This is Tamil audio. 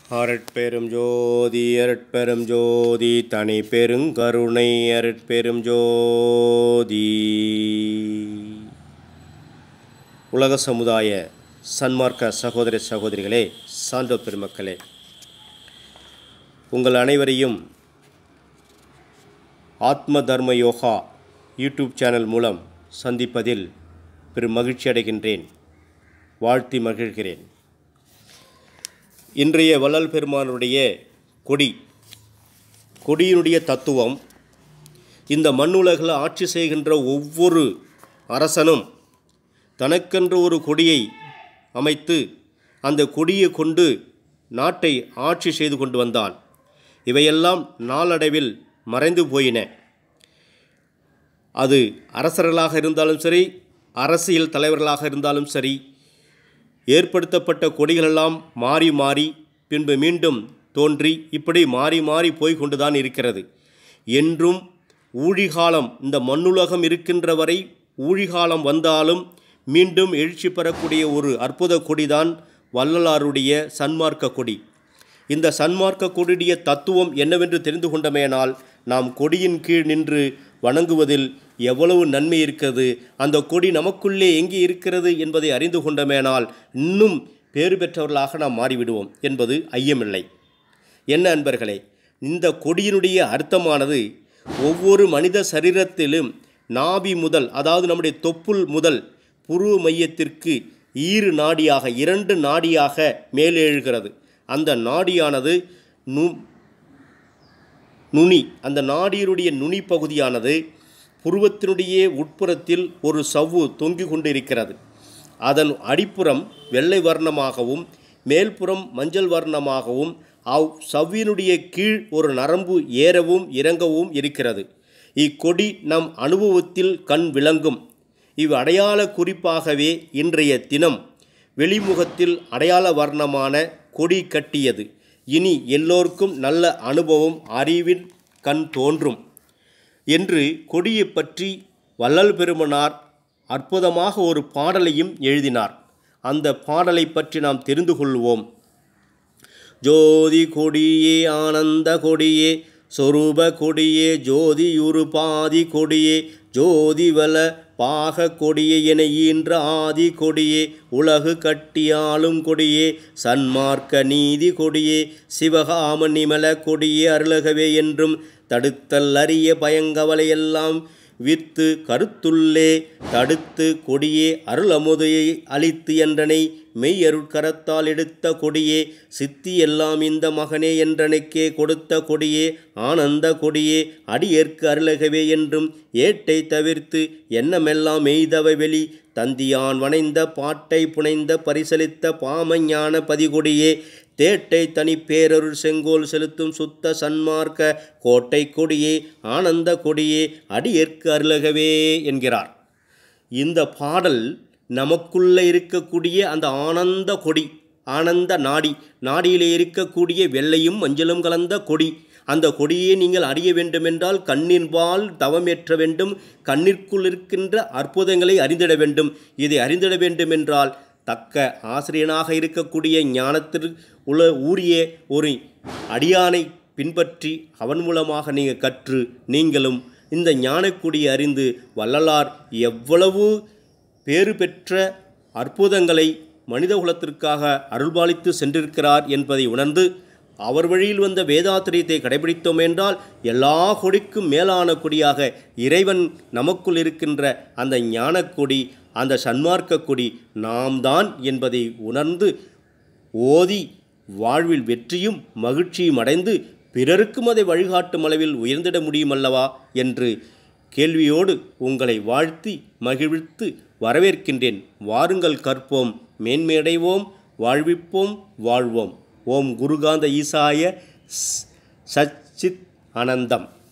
அரட்பெரும் ஜோதி அரட்பெரும் ஜோதி தனி பெருங்கருணை அரட்பெரும் ஜோதி உலக சமுதாய சன்மார்க்க சகோதர சகோதரிகளே சான்றோ பெருமக்களே உங்கள் அனைவரையும் ஆத்ம தர்ம யோகா யூடியூப் சேனல் மூலம் சந்திப்பதில் பெரும் மகிழ்ச்சி அடைகின்றேன் வாழ்த்தி மகிழ்கிறேன் இன்றைய வள்ளல் பெருமானுடைய கொடி கொடியினுடைய தத்துவம் இந்த மண்ணுலகில் ஆட்சி செய்கின்ற ஒவ்வொரு அரசனும் தனக்கென்று ஒரு கொடியை அமைத்து அந்த கொடியை கொண்டு நாட்டை ஆட்சி செய்து கொண்டு வந்தான் இவையெல்லாம் நாளடைவில் மறைந்து போயின அது அரசர்களாக இருந்தாலும் சரி அரசியல் தலைவர்களாக இருந்தாலும் சரி ஏற்படுத்தப்பட்ட கொடிகளெல்லாம் மாறி மாறி பின்பு மீண்டும் தோன்றி இப்படி மாறி மாறி போய் கொண்டுதான் இருக்கிறது என்றும் ஊழிகாலம் இந்த மண்ணுலகம் இருக்கின்ற வரை ஊழிகாலம் வந்தாலும் மீண்டும் எழுச்சி பெறக்கூடிய ஒரு அற்புத கொடிதான் வள்ளலாருடைய சன்மார்க்க கொடி இந்த சன்மார்க்க கொடியுடைய தத்துவம் என்னவென்று தெரிந்து கொண்டமேனால் நாம் கொடியின் கீழ் நின்று வணங்குவதில் எவ்வளவு நன்மை இருக்கிறது அந்த கொடி நமக்குள்ளே எங்கே இருக்கிறது என்பதை அறிந்து கொண்டமேனால் இன்னும் பேறு பெற்றவர்களாக நாம் மாறிவிடுவோம் என்பது ஐயமில்லை என்ன அன்பர்களே இந்த கொடியினுடைய அர்த்தமானது ஒவ்வொரு மனித சரீரத்திலும் நாபி முதல் அதாவது நம்முடைய தொப்புள் முதல் புருவ மையத்திற்கு ஈறு நாடியாக இரண்டு நாடியாக மேலெழுகிறது அந்த நாடியானது நு நுனி அந்த நாடியினுடைய நுனி பகுதியானது புருவத்தினுடைய உட்புறத்தில் ஒரு சவ்வு தொங்கிக் கொண்டிருக்கிறது அதன் அடிப்புறம் வெள்ளை வர்ணமாகவும் மேல்புறம் மஞ்சள் வர்ணமாகவும் அவ் சவ்வினுடைய கீழ் ஒரு நரம்பு ஏறவும் இறங்கவும் இருக்கிறது இக்கொடி நம் அனுபவத்தில் கண் விளங்கும் இவ் அடையாள குறிப்பாகவே இன்றைய தினம் வெளிமுகத்தில் அடையாள வர்ணமான கொடி கட்டியது இனி எல்லோருக்கும் நல்ல அனுபவம் அறிவின் கண் தோன்றும் என்று கொடியை பற்றி வள்ளல் பெருமனார் அற்புதமாக ஒரு பாடலையும் எழுதினார் அந்த பாடலை பற்றி நாம் தெரிந்து கொள்வோம் ஜோதி கொடியே ஆனந்த கொடியே சொரூப கொடியே ஜோதியுரு பாதி கொடியே ஜோதிவல பாக கொடியே என ஈன்ற ஆதி கொடியே உலகு கட்டியாளும் கொடியே சன்மார்க்க நீதி கொடியே சிவகாம நிமல கொடியே அருளகவே என்றும் தடுத்தல் அரிய பயங்கவலையெல்லாம் வித்து கருத்துள்ளே தடுத்து கொடியே அருளமுதையை அளித்து என்றனை மெய் அருட்கரத்தால் எடுத்த கொடியே சித்தி எல்லாம் இந்த மகனே என்றனுக்கே கொடுத்த கொடியே ஆனந்த கொடியே அடியேற்கு அருளகவே என்றும் ஏட்டை தவிர்த்து எண்ணமெல்லாம் மெய்தவ வெளி தந்தியான் வணைந்த பாட்டை புனைந்த பரிசலித்த பாமஞான பதிகொடியே தேட்டை தனி பேரருள் செங்கோல் செலுத்தும் சுத்த சன்மார்க்க கோட்டை கொடியே ஆனந்த கொடியே அடியேற்கு அருளகவே என்கிறார் இந்த பாடல் நமக்குள்ளே இருக்கக்கூடிய அந்த ஆனந்த கொடி ஆனந்த நாடி நாடியிலே இருக்கக்கூடிய வெள்ளையும் மஞ்சளும் கலந்த கொடி அந்த கொடியை நீங்கள் அறிய வேண்டுமென்றால் கண்ணின்பால் தவமேற்ற வேண்டும் கண்ணிற்குள் இருக்கின்ற அற்புதங்களை அறிந்திட வேண்டும் இதை அறிந்திட வேண்டுமென்றால் தக்க ஆசிரியனாக இருக்கக்கூடிய ஞானத்தில் உள்ள ஊறிய ஒரு அடியானை பின்பற்றி அவன் மூலமாக நீங்கள் கற்று நீங்களும் இந்த ஞானக்குடியை அறிந்து வள்ளலார் எவ்வளவு பேறு பெற்ற அற்புதங்களை மனிதகுலத்திற்காக அருள்பாலித்து சென்றிருக்கிறார் என்பதை உணர்ந்து அவர் வழியில் வந்த வேதாத்திரியத்தை கடைபிடித்தோம் என்றால் எல்லா கொடிக்கும் மேலான கொடியாக இறைவன் நமக்குள் இருக்கின்ற அந்த ஞானக்கொடி அந்த சன்மார்க்க கொடி நாம் தான் என்பதை உணர்ந்து ஓதி வாழ்வில் வெற்றியும் மகிழ்ச்சியும் அடைந்து பிறருக்கும் அதை வழிகாட்டும் அளவில் உயர்ந்திட முடியுமல்லவா என்று கேள்வியோடு உங்களை வாழ்த்தி மகிழ்வித்து வரவேற்கின்றேன் வாருங்கள் கற்போம் மேன்மையடைவோம் வாழ்விப்போம் வாழ்வோம் ஓம் குருகாந்த ஈசாய சச்சித் ஆனந்தம்